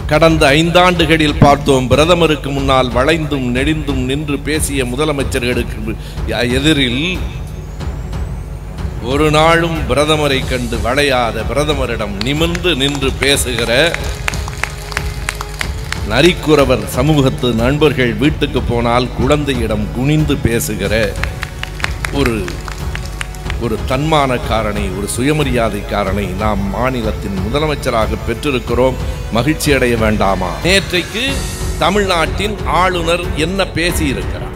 கடந்த ஐந்தாண்டுகளில் பார்த்தோம் பிரதமருக்கு முன்னால் வளைந்தும் நெடிந்தும் நின்று பேசிய முதலமைச்சர்களுக்கு எதிரில் ஒரு நாளும் பிரதமரை கண்டு வளையாத பிரதமரிடம் நிமிர்ந்து நின்று பேசுகிற நரிக்குறவர் சமூகத்து நண்பர்கள் வீட்டுக்கு போனால் குழந்தையிடம் குனிந்து பேசுகிற ஒரு ஒரு தன்மானக்காரனை ஒரு சுயமரியாதைக்காரனை நாம் மாநிலத்தின் முதலமைச்சராக பெற்றிருக்கிறோம் மகிழ்ச்சி அடைய வேண்டாமா நேற்றைக்கு தமிழ்நாட்டின் ஆளுநர் என்ன பேசியிருக்கிறார்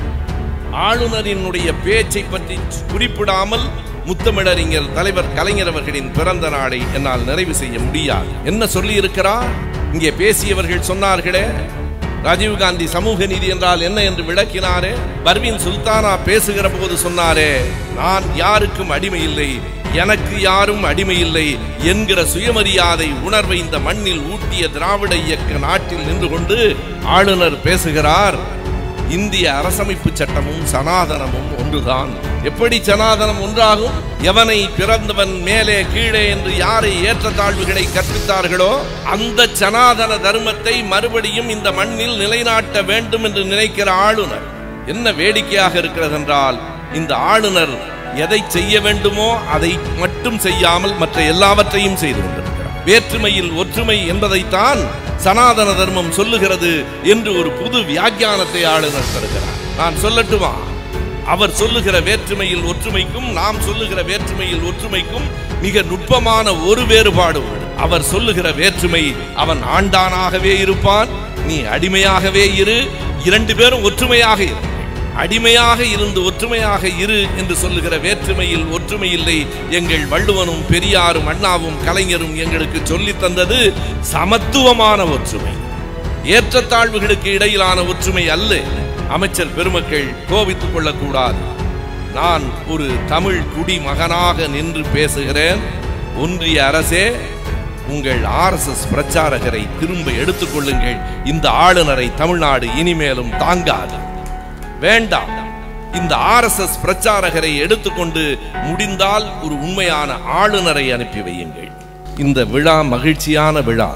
ஆளுநரினுடைய பேச்சை பற்றி குறிப்பிடாமல் முத்தமிழறிஞர் தலைவர் கலைஞர் அவர்களின் பிறந்த நாளை என்னால் நிறைவு செய்ய முடியாது என்ன சொல்லி இருக்கிறார் இங்கே பேசியவர்கள் சொன்னார்களே ராஜீவ்காந்தி சமூக நீதி என்றால் என்ன என்று விளக்கினாரே பர்வீன் சுல்தானா பேசுகிற போது சொன்னாரே நான் யாருக்கும் அடிமை இல்லை எனக்கு யாரும் அடிமை இல்லை என்கிற சுயமரியாதை உணர்வை இந்த மண்ணில் ஊட்டிய திராவிட இயக்க நாட்டில் நின்று கொண்டு ஆளுநர் பேசுகிறார் இந்திய அரசமைப்பு சட்டமும் சனாதனமும் ஒன்றுதான் எப்படி சனாதனம் ஒன்றாகும் எவனை பிறந்தவன் மேலே கீழே என்று யாரை ஏற்றத்தாழ்வுகளை கற்பித்தார்களோ அந்த சனாதன தர்மத்தை மறுபடியும் இந்த மண்ணில் நிலைநாட்ட வேண்டும் என்று நினைக்கிற ஆளுநர் என்ன வேடிக்கையாக இருக்கிறது என்றால் இந்த ஆளுநர் எதை செய்ய வேண்டுமோ அதை மட்டும் செய்யாமல் மற்ற எல்லாவற்றையும் செய்து கொண்டிருக்கிறார் வேற்றுமையில் ஒற்றுமை என்பதைத்தான் சனாதன தர்மம் சொல்லுகிறது என்று ஒரு புது வியாக்கியானத்தை ஆளுநர் தருகிறார் நான் சொல்லட்டுமா அவர் சொல்லுகிற வேற்றுமையில் ஒற்றுமைக்கும் நாம் சொல்லுகிற வேற்றுமையில் ஒற்றுமைக்கும் மிக நுட்பமான ஒரு வேறுபாடு உண்டு அவர் சொல்லுகிற வேற்றுமை அவன் ஆண்டானாகவே இருப்பான் நீ அடிமையாகவே இரு இரண்டு பேரும் ஒற்றுமையாக இரு அடிமையாக இருந்து ஒற்றுமையாக இரு என்று சொல்லுகிற வேற்றுமையில் ஒற்றுமை இல்லை எங்கள் வள்ளுவனும் பெரியாரும் அண்ணாவும் கலைஞரும் எங்களுக்கு சொல்லித் தந்தது சமத்துவமான ஒற்றுமை ஏற்றத்தாழ்வுகளுக்கு இடையிலான ஒற்றுமை அல்ல அமைச்சர் பெருமக்கள் கோபித்துக் கொள்ளக்கூடாது நான் ஒரு தமிழ் குடிமகனாக நின்று பேசுகிறேன் ஒன்றிய அரசே உங்கள் ஆர்எஸ்எஸ் பிரச்சாரகரை திரும்ப எடுத்துக்கொள்ளுங்கள் இந்த ஆளுநரை தமிழ்நாடு இனிமேலும் தாங்காது வேண்டாம் இந்த ஆர்எஸ்எஸ் பிரச்சாரகரை எடுத்துக்கொண்டு முடிந்தால் ஒரு உண்மையான ஆளுநரை அனுப்பி வையுங்கள் இந்த விழா மகிழ்ச்சியான விழா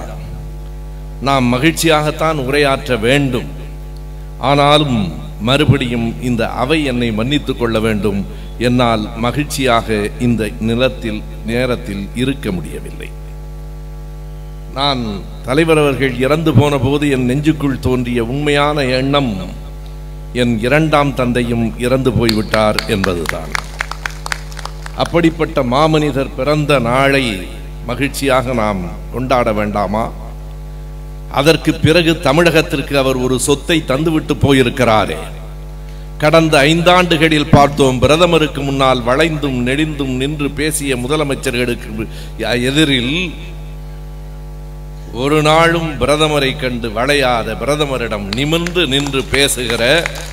நாம் மகிழ்ச்சியாகத்தான் உரையாற்ற வேண்டும் ஆனாலும் மறுபடியும் இந்த அவை என்னை மன்னித்துக் கொள்ள வேண்டும் என்னால் மகிழ்ச்சியாக இந்த நிலத்தில் நேரத்தில் இருக்க முடியவில்லை நான் தலைவர் அவர்கள் இறந்து போன போது என் நெஞ்சுக்குள் தோன்றிய உண்மையான எண்ணம் என் இரண்டாம் தந்தையும் இறந்து போய்விட்டார் என்பதுதான் அப்படிப்பட்ட மாமனிதர் பிறந்த நாளை மகிழ்ச்சியாக நாம் கொண்டாட வேண்டாமா அதற்கு பிறகு தமிழகத்திற்கு அவர் ஒரு சொத்தை தந்துவிட்டு போயிருக்கிறாரே கடந்த ஐந்தாண்டுகளில் பார்த்தோம் பிரதமருக்கு முன்னால் வளைந்தும் நெடிந்தும் நின்று பேசிய முதலமைச்சர்களுக்கு எதிரில் ஒரு நாளும் பிரதமரை கண்டு வளையாத பிரதமரிடம் நிமிர்ந்து நின்று பேசுகிற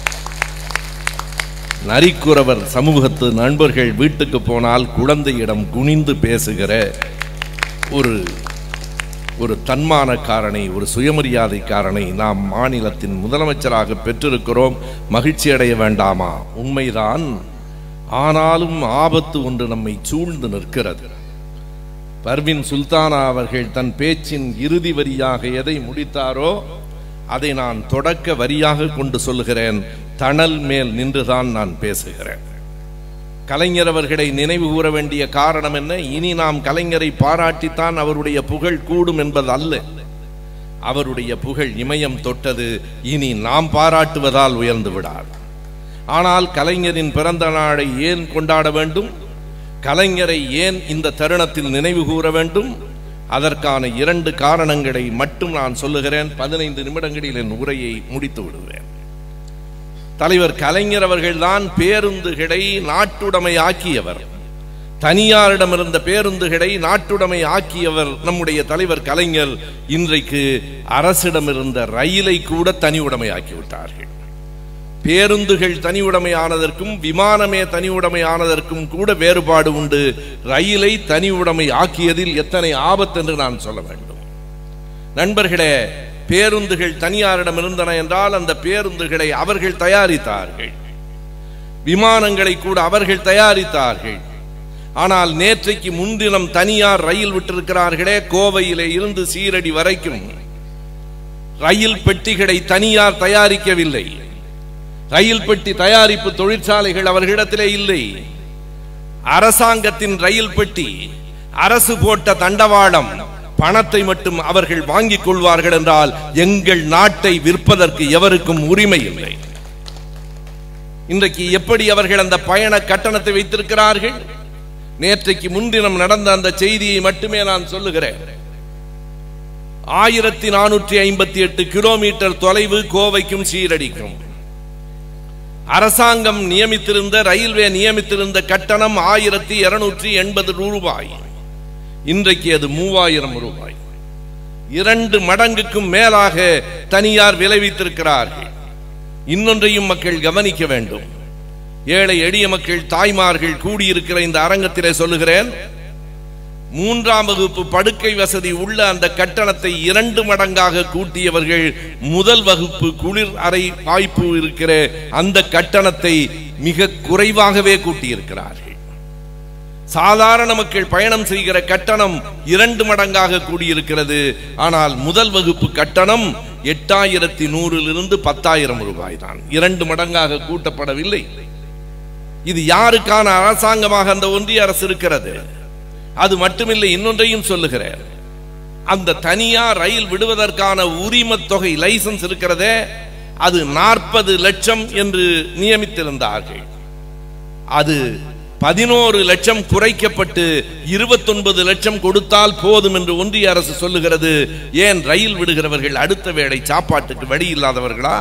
நரிக்குறவர் சமூகத்து நண்பர்கள் வீட்டுக்கு போனால் குழந்தையிடம் குனிந்து பேசுகிற ஒரு ஒரு தன்மானக்காரனை ஒரு சுயமரியாதைக்காரனை நாம் மாநிலத்தின் முதலமைச்சராக பெற்றிருக்கிறோம் மகிழ்ச்சி அடைய வேண்டாமா உண்மைதான் ஆனாலும் ஆபத்து ஒன்று நம்மை சூழ்ந்து நிற்கிறது பர்வின் சுல்தானா அவர்கள் தன் பேச்சின் இறுதி வரியாக எதை முடித்தாரோ அதை நான் தொடக்க வரியாக கொண்டு சொல்லுகிறேன் தணல் மேல் நின்றுதான் நான் பேசுகிறேன் கலைஞர் அவர்களை நினைவு கூற வேண்டிய காரணம் என்ன இனி நாம் கலைஞரை பாராட்டித்தான் அவருடைய புகழ் கூடும் என்பது அல்ல அவருடைய புகழ் இமயம் தொட்டது இனி நாம் பாராட்டுவதால் உயர்ந்து விடாது ஆனால் கலைஞரின் பிறந்த நாளை ஏன் கொண்டாட வேண்டும் கலைஞரை ஏன் இந்த தருணத்தில் நினைவு கூற வேண்டும் அதற்கான இரண்டு காரணங்களை மட்டும் நான் சொல்லுகிறேன் பதினைந்து நிமிடங்களில் என் உரையை முடித்து விடுவேன் தலைவர் கலைஞர் அவர்கள்தான் பேருந்துகளை நாட்டுடைமை ஆக்கியவர் தனியாரிடம் இருந்த பேருந்துகளை நாட்டுடைமை ஆக்கியவர் நம்முடைய தலைவர் கலைஞர் இன்றைக்கு அரசிடம் இருந்த ரயிலை கூட தனி உடைமை ஆக்கிவிட்டார்கள் பேருந்துகள் தனி உடைமையானதற்கும் விமானமே தனி உடைமையானதற்கும் கூட வேறுபாடு உண்டு ரயிலை தனி உடைமை ஆக்கியதில் எத்தனை ஆபத்து என்று நான் சொல்ல வேண்டும் நண்பர்களே பேருந்துகள் தனியாரிடம் இருந்தன என்றால் அந்த பேருந்துகளை அவர்கள் தயாரித்தார்கள் விமானங்களை கூட அவர்கள் தயாரித்தார்கள் ஆனால் நேற்றைக்கு முன்தினம் தனியார் ரயில் விட்டிருக்கிறார்களே கோவையிலே இருந்து சீரடி வரைக்கும் ரயில் பெட்டிகளை தனியார் தயாரிக்கவில்லை ரயில் பெட்டி தயாரிப்பு தொழிற்சாலைகள் அவர்களிடத்திலே இல்லை அரசாங்கத்தின் ரயில் பெட்டி அரசு போட்ட தண்டவாளம் பணத்தை மட்டும் அவர்கள் வாங்கிக் கொள்வார்கள் என்றால் எங்கள் நாட்டை விற்பதற்கு எவருக்கும் உரிமை இல்லை இன்றைக்கு எப்படி அவர்கள் அந்த பயண கட்டணத்தை வைத்திருக்கிறார்கள் நேற்றைக்கு முன்தினம் நடந்த அந்த செய்தியை மட்டுமே நான் சொல்லுகிறேன் ஆயிரத்தி நானூற்றி ஐம்பத்தி எட்டு கிலோமீட்டர் தொலைவு கோவைக்கும் சீரடிக்கும் அரசாங்கம் நியமித்திருந்த ரயில்வே நியமித்திருந்த கட்டணம் ஆயிரத்தி இருநூற்றி எண்பது ரூபாய் இன்றைக்கு அது மூவாயிரம் ரூபாய் இரண்டு மடங்குக்கும் மேலாக தனியார் விளைவித்திருக்கிறார்கள் இன்னொன்றையும் மக்கள் கவனிக்க வேண்டும் ஏழை எளிய மக்கள் தாய்மார்கள் கூடியிருக்கிற இந்த அரங்கத்திலே சொல்லுகிறேன் மூன்றாம் வகுப்பு படுக்கை வசதி உள்ள அந்த கட்டணத்தை இரண்டு மடங்காக கூட்டியவர்கள் முதல் வகுப்பு குளிர் அறை வாய்ப்பு இருக்கிற அந்த கட்டணத்தை மிக குறைவாகவே கூட்டியிருக்கிறார்கள் சாதாரண மக்கள் பயணம் செய்கிற கட்டணம் இரண்டு மடங்காக கூடியிருக்கிறது ஆனால் முதல் வகுப்பு கட்டணம் எட்டாயிரத்தி நூறிலிருந்து பத்தாயிரம் ரூபாய் தான் இரண்டு மடங்காக கூட்டப்படவில்லை இது யாருக்கான அரசாங்கமாக அந்த ஒன்றிய அரசு இருக்கிறது அது மட்டுமில்லை இன்னொன்றையும் சொல்லுகிறேன் அந்த தனியார் ரயில் விடுவதற்கான உரிமத் தொகை லைசன்ஸ் இருக்கிறதே அது நாற்பது லட்சம் என்று நியமித்திருந்தார்கள் அது பதினோரு லட்சம் குறைக்கப்பட்டு இருபத்தொன்பது லட்சம் கொடுத்தால் போதும் என்று ஒன்றிய அரசு சொல்லுகிறது ஏன் ரயில் விடுகிறவர்கள் அடுத்த வேளை சாப்பாட்டுக்கு வழி இல்லாதவர்களா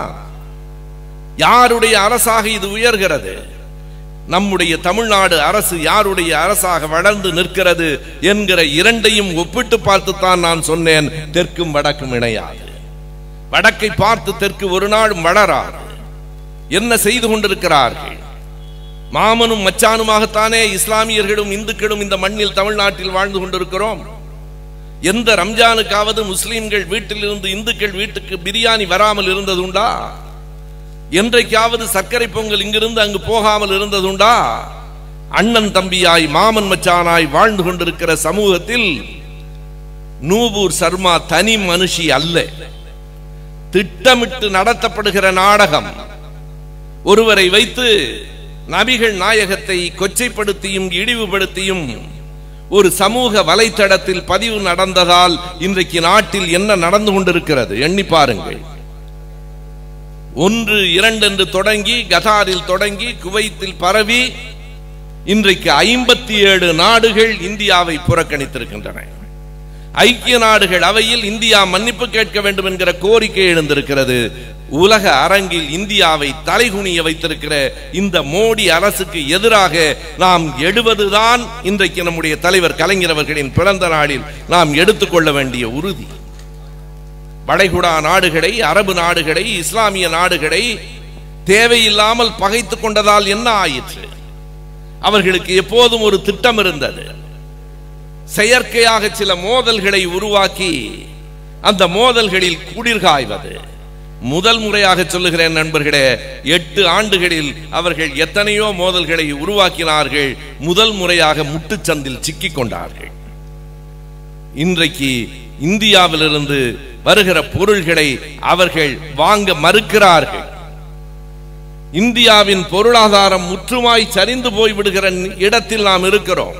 யாருடைய அரசாக இது உயர்கிறது நம்முடைய தமிழ்நாடு அரசு யாருடைய அரசாக வளர்ந்து நிற்கிறது என்கிற இரண்டையும் ஒப்பிட்டு பார்த்துத்தான் நான் சொன்னேன் தெற்கும் வடக்கும் இணையாது வடக்கை பார்த்து தெற்கு ஒரு நாளும் வளராது என்ன செய்து கொண்டிருக்கிறார்கள் மாமனும் மச்சானுமாகத்தானே இஸ்லாமியர்களும் இந்துக்களும் இந்த மண்ணில் தமிழ்நாட்டில் வாழ்ந்து கொண்டிருக்கிறோம் எந்த ரம்ஜானுக்காவது முஸ்லிம்கள் வீட்டிலிருந்து இந்துக்கள் வீட்டுக்கு பிரியாணி வராமல் இருந்ததுண்டா என்றைக்காவது சர்க்கரை பொங்கல் இங்கிருந்து அங்கு போகாமல் இருந்ததுண்டா அண்ணன் தம்பியாய் மாமன் மச்சானாய் வாழ்ந்து கொண்டிருக்கிற சமூகத்தில் நூபூர் சர்மா தனி மனுஷி அல்ல திட்டமிட்டு நடத்தப்படுகிற நாடகம் ஒருவரை வைத்து நபிகள் நாயகத்தை கொச்சைப்படுத்தியும் இழிவுபடுத்தியும் ஒரு சமூக வலைத்தடத்தில் பதிவு நடந்ததால் இன்றைக்கு நாட்டில் என்ன நடந்து கொண்டிருக்கிறது எண்ணி பாருங்கள் ஒன்று இரண்டு என்று தொடங்கி கதாரில் தொடங்கி குவைத்தில் பரவி இன்றைக்கு ஐம்பத்தி ஏழு நாடுகள் இந்தியாவை புறக்கணித்திருக்கின்றன ஐக்கிய நாடுகள் அவையில் இந்தியா மன்னிப்பு கேட்க வேண்டும் என்கிற கோரிக்கை எழுந்திருக்கிறது உலக அரங்கில் இந்தியாவை தலைகுனிய வைத்திருக்கிற இந்த மோடி அரசுக்கு எதிராக நாம் எழுவதுதான் இன்றைக்கு நம்முடைய தலைவர் கலைஞர் அவர்களின் பிறந்த நாளில் நாம் எடுத்துக்கொள்ள வேண்டிய உறுதி வளைகுடா நாடுகளை அரபு நாடுகளை இஸ்லாமிய நாடுகளை தேவையில்லாமல் பகைத்துக் கொண்டதால் என்ன ஆயிற்று அவர்களுக்கு எப்போதும் ஒரு திட்டம் இருந்தது செயற்கையாக சில மோதல்களை உருவாக்கி அந்த மோதல்களில் குளிர்காய்வது முதல் முறையாக சொல்லுகிறேன் நண்பர்களே எட்டு ஆண்டுகளில் அவர்கள் எத்தனையோ மோதல்களை உருவாக்கினார்கள் முதல் முறையாக முட்டுச்சந்தில் சிக்கிக் கொண்டார்கள் இன்றைக்கு இந்தியாவிலிருந்து வருகிற பொருள்களை அவர்கள் வாங்க மறுக்கிறார்கள் இந்தியாவின் பொருளாதாரம் முற்றுமாய் சரிந்து போய்விடுகிற இடத்தில் நாம் இருக்கிறோம்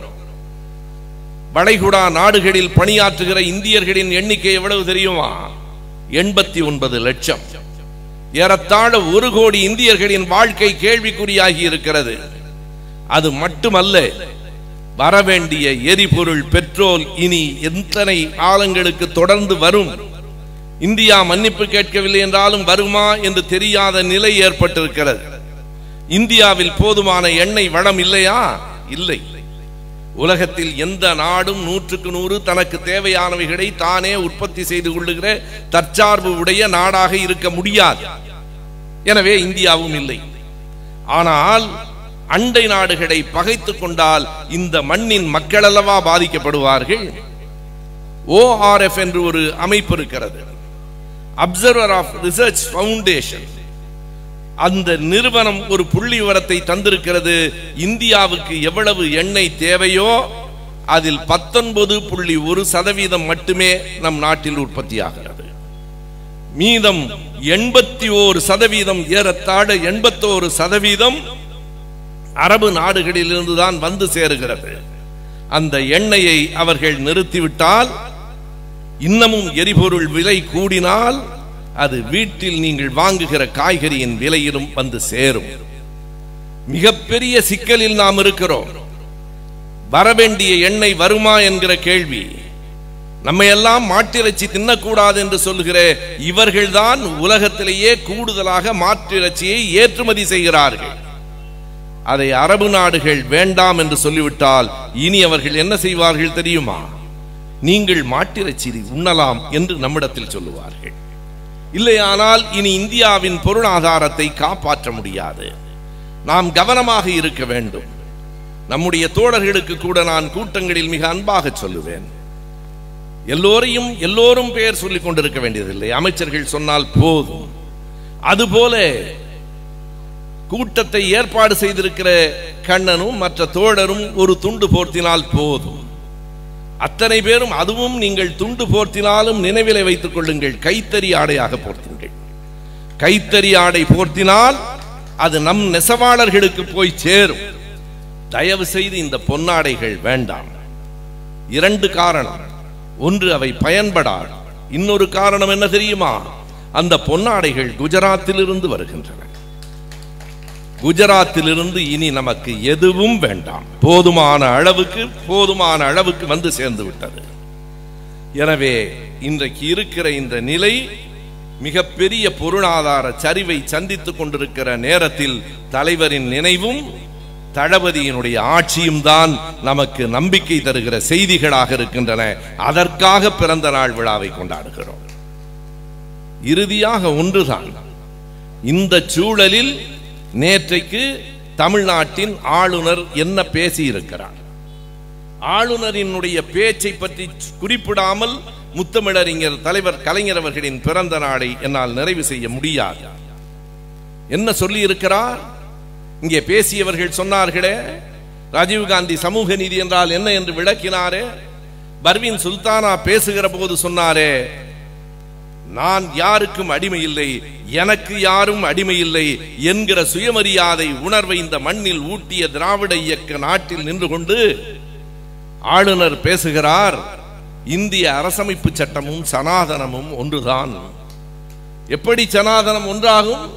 வளைகுடா நாடுகளில் பணியாற்றுகிற இந்தியர்களின் எண்ணிக்கை எவ்வளவு தெரியுமா எண்பத்தி ஒன்பது லட்சம் ஏறத்தாழ ஒரு கோடி இந்தியர்களின் வாழ்க்கை கேள்விக்குறியாகி இருக்கிறது அது மட்டுமல்ல வரவேண்டிய எரிபொருள் பெட்ரோல் இனி எத்தனை காலங்களுக்கு தொடர்ந்து வரும் இந்தியா மன்னிப்பு கேட்கவில்லை என்றாலும் வருமா என்று தெரியாத நிலை ஏற்பட்டிருக்கிறது இந்தியாவில் போதுமான எண்ணெய் வளம் இல்லையா இல்லை உலகத்தில் எந்த நாடும் நூற்றுக்கு நூறு தனக்கு தேவையானவைகளை தானே உற்பத்தி செய்து கொள்ளுகிற தற்சார்பு உடைய நாடாக இருக்க முடியாது எனவே இந்தியாவும் இல்லை ஆனால் அண்டை நாடுகளை பகைத்துக் கொண்டால் இந்த மண்ணின் மக்கள் அல்லவா பாதிக்கப்படுவார்கள் ஓஆர்எஃப் என்று ஒரு அமைப்பு இருக்கிறது அப்சர்வர் ஆஃப் ரிசர்ச் ஃபவுண்டேஷன் அந்த நிறுவனம் ஒரு புள்ளி விவரத்தை தந்திருக்கிறது இந்தியாவுக்கு எவ்வளவு எண்ணெய் தேவையோ அதில் பத்தொன்பது புள்ளி ஒரு சதவீதம் மட்டுமே நம் நாட்டில் உற்பத்தியாகிறது மீதம் எண்பத்தி ஓரு சதவீதம் ஏறத்தாழ எண்பத்தோரு சதவீதம் அரபு நாடுகளிலிருந்து தான் வந்து சேருகிறது அந்த எண்ணெயை அவர்கள் நிறுத்திவிட்டால் இன்னமும் எரிபொருள் விலை கூடினால் அது வீட்டில் நீங்கள் வாங்குகிற காய்கறியின் விலையிலும் வந்து சேரும் மிகப்பெரிய சிக்கலில் நாம் இருக்கிறோம் வரவேண்டிய எண்ணெய் வருமா என்கிற கேள்வி நம்ம எல்லாம் மாட்டிறைச்சி தின்னக்கூடாது என்று சொல்லுகிற இவர்கள்தான் உலகத்திலேயே கூடுதலாக மாட்டிறைச்சியை ஏற்றுமதி செய்கிறார்கள் அதை அரபு நாடுகள் வேண்டாம் என்று சொல்லிவிட்டால் இனி அவர்கள் என்ன செய்வார்கள் தெரியுமா நீங்கள் மாட்டிறைச்சி உண்ணலாம் என்று நம்மிடத்தில் சொல்லுவார்கள் இல்லையானால் இனி இந்தியாவின் பொருளாதாரத்தை காப்பாற்ற முடியாது நாம் கவனமாக இருக்க வேண்டும் நம்முடைய தோழர்களுக்கு கூட நான் கூட்டங்களில் மிக அன்பாக சொல்லுவேன் எல்லோரையும் எல்லோரும் பெயர் சொல்லிக் கொண்டிருக்க வேண்டியதில்லை அமைச்சர்கள் சொன்னால் போதும் அதுபோல கூட்டத்தை ஏற்பாடு செய்திருக்கிற கண்ணனும் மற்ற தோழரும் ஒரு துண்டு போர்த்தினால் போதும் அத்தனை பேரும் அதுவும் நீங்கள் துண்டு போர்த்தினாலும் நினைவிலை வைத்துக் கொள்ளுங்கள் கைத்தறி ஆடையாக போர்த்துங்கள் கைத்தறி ஆடை போர்த்தினால் அது நம் நெசவாளர்களுக்கு போய் சேரும் தயவு செய்து இந்த பொன்னாடைகள் வேண்டாம் இரண்டு காரணம் ஒன்று அவை பயன்படாது இன்னொரு காரணம் என்ன தெரியுமா அந்த பொன்னாடைகள் குஜராத்திலிருந்து வருகின்றன குஜராத்திலிருந்து இனி நமக்கு எதுவும் வேண்டாம் போதுமான அளவுக்கு போதுமான அளவுக்கு வந்து சேர்ந்து விட்டது எனவே இன்றைக்கு இருக்கிற இந்த நிலை மிகப்பெரிய பொருளாதார சரிவை சந்தித்துக் கொண்டிருக்கிற நேரத்தில் தலைவரின் நினைவும் தளபதியினுடைய ஆட்சியும் தான் நமக்கு நம்பிக்கை தருகிற செய்திகளாக இருக்கின்றன அதற்காக பிறந்த நாள் விழாவை கொண்டாடுகிறோம் இறுதியாக ஒன்றுதான் இந்த சூழலில் நேற்றைக்கு தமிழ்நாட்டின் ஆளுநர் என்ன பேசியிருக்கிறார் ஆளுநரினுடைய பேச்சை பற்றி குறிப்பிடாமல் முத்தமிழறிஞர் தலைவர் கலைஞர் அவர்களின் பிறந்த நாளை என்னால் நிறைவு செய்ய முடியாது என்ன சொல்லி இருக்கிறார் இங்கே பேசியவர்கள் சொன்னார்களே ராஜீவ்காந்தி சமூக நீதி என்றால் என்ன என்று விளக்கினாரே பர்வீன் சுல்தானா பேசுகிற போது சொன்னாரே நான் யாருக்கும் அடிமை இல்லை எனக்கு யாரும் அடிமை இல்லை என்கிற சுயமரியாதை உணர்வை இந்த மண்ணில் ஊட்டிய திராவிட இயக்க நாட்டில் நின்று கொண்டு ஆளுநர் பேசுகிறார் இந்திய அரசமைப்பு சட்டமும் சனாதனமும் ஒன்றுதான் எப்படி சனாதனம் ஒன்றாகும்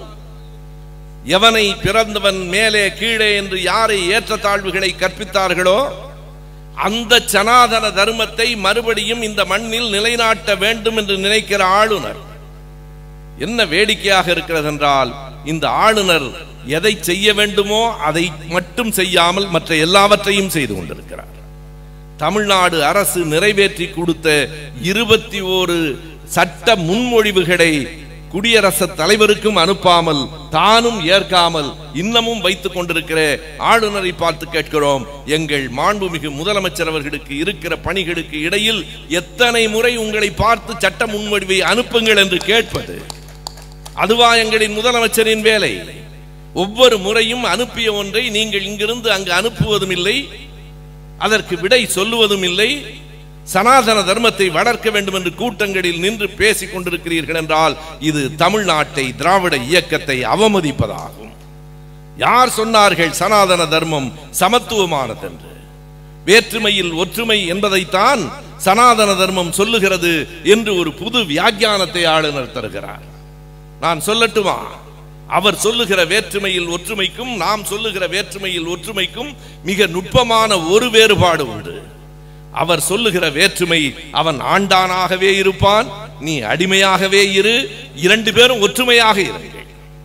எவனை பிறந்தவன் மேலே கீழே என்று யாரை ஏற்றத்தாழ்வுகளை கற்பித்தார்களோ அந்த சனாதன தர்மத்தை மறுபடியும் இந்த மண்ணில் நிலைநாட்ட வேண்டும் என்று நினைக்கிற ஆளுநர் என்ன வேடிக்கையாக இருக்கிறது என்றால் இந்த ஆளுநர் எதை செய்ய வேண்டுமோ அதை மட்டும் செய்யாமல் மற்ற எல்லாவற்றையும் செய்து கொண்டிருக்கிறார் தமிழ்நாடு அரசு நிறைவேற்றி கொடுத்த இருபத்தி ஓரு சட்ட முன்மொழிவுகளை குடியரசுத் தலைவருக்கும் அனுப்பாமல் தானும் ஏற்காமல் இன்னமும் வைத்துக் கொண்டிருக்கிற ஆளுநரை பார்த்து கேட்கிறோம் எங்கள் மாண்புமிகு முதலமைச்சர் அவர்களுக்கு இருக்கிற பணிகளுக்கு இடையில் எத்தனை முறை உங்களை பார்த்து சட்ட முன்மொழிவை அனுப்புங்கள் என்று கேட்பது அதுவா எங்களின் முதலமைச்சரின் வேலை ஒவ்வொரு முறையும் அனுப்பிய ஒன்றை நீங்கள் இங்கிருந்து அங்கு அனுப்புவதும் இல்லை அதற்கு விடை சொல்லுவதும் இல்லை சனாதன தர்மத்தை வளர்க்க வேண்டும் என்று கூட்டங்களில் நின்று பேசிக் கொண்டிருக்கிறீர்கள் என்றால் இது தமிழ்நாட்டை திராவிட இயக்கத்தை அவமதிப்பதாகும் யார் சொன்னார்கள் சனாதன தர்மம் சமத்துவமானது என்று வேற்றுமையில் ஒற்றுமை என்பதைத்தான் சனாதன தர்மம் சொல்லுகிறது என்று ஒரு புது வியாக்கியானத்தை ஆளுநர் தருகிறார் நான் சொல்லட்டுமா அவர் சொல்லுகிற வேற்றுமையில் ஒற்றுமைக்கும் நாம் சொல்லுகிற வேற்றுமையில் ஒற்றுமைக்கும் மிக நுட்பமான ஒரு வேறுபாடு உண்டு அவர் சொல்லுகிற வேற்றுமை அவன் ஆண்டானாகவே இருப்பான் நீ அடிமையாகவே இரு இரண்டு பேரும் ஒற்றுமையாக இருங்கள்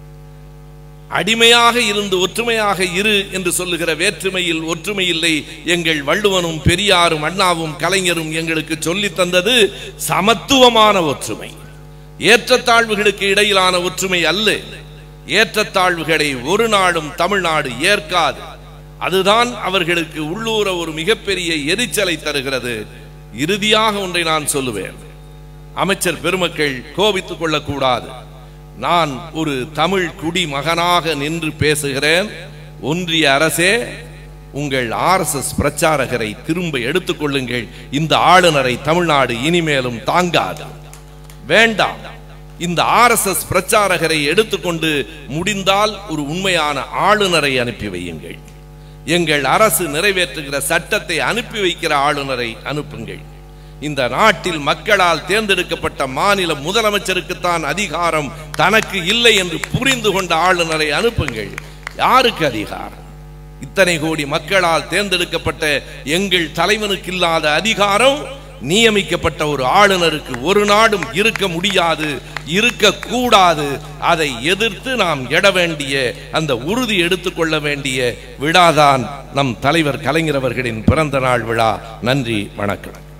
அடிமையாக இருந்து ஒற்றுமையாக இரு என்று சொல்லுகிற வேற்றுமையில் ஒற்றுமை இல்லை எங்கள் வள்ளுவனும் பெரியாரும் அண்ணாவும் கலைஞரும் எங்களுக்கு சொல்லித் தந்தது சமத்துவமான ஒற்றுமை ஏற்றத்தாழ்வுகளுக்கு இடையிலான ஒற்றுமை அல்ல ஏற்றத்தாழ்வுகளை ஒரு நாளும் தமிழ்நாடு ஏற்காது அதுதான் அவர்களுக்கு உள்ளூர ஒரு மிகப்பெரிய எரிச்சலை தருகிறது இறுதியாக ஒன்றை நான் சொல்லுவேன் அமைச்சர் பெருமக்கள் கோபித்துக் கொள்ளக்கூடாது நான் ஒரு தமிழ் குடிமகனாக நின்று பேசுகிறேன் ஒன்றிய அரசே உங்கள் ஆர்எஸ்எஸ் பிரச்சாரகரை திரும்ப எடுத்துக்கொள்ளுங்கள் இந்த ஆளுநரை தமிழ்நாடு இனிமேலும் தாங்காது வேண்டாம் இந்த ஆர்எஸ்எஸ் பிரச்சாரகரை எடுத்துக்கொண்டு முடிந்தால் ஒரு உண்மையான ஆளுநரை அனுப்பி வையுங்கள் எங்கள் அரசு நிறைவேற்றுகிற சட்டத்தை அனுப்பி வைக்கிற ஆளுநரை அனுப்புங்கள் இந்த நாட்டில் மக்களால் தேர்ந்தெடுக்கப்பட்ட மாநில முதலமைச்சருக்குத்தான் அதிகாரம் தனக்கு இல்லை என்று புரிந்து கொண்ட ஆளுநரை அனுப்புங்கள் யாருக்கு அதிகாரம் இத்தனை கோடி மக்களால் தேர்ந்தெடுக்கப்பட்ட எங்கள் தலைவனுக்கு இல்லாத அதிகாரம் நியமிக்கப்பட்ட ஒரு ஆளுநருக்கு ஒரு நாடும் இருக்க முடியாது இருக்க கூடாது அதை எதிர்த்து நாம் எட வேண்டிய அந்த உறுதி எடுத்துக்கொள்ள வேண்டிய விழாதான் நம் தலைவர் கலைஞர் அவர்களின் பிறந்த நாள் விழா நன்றி வணக்கம்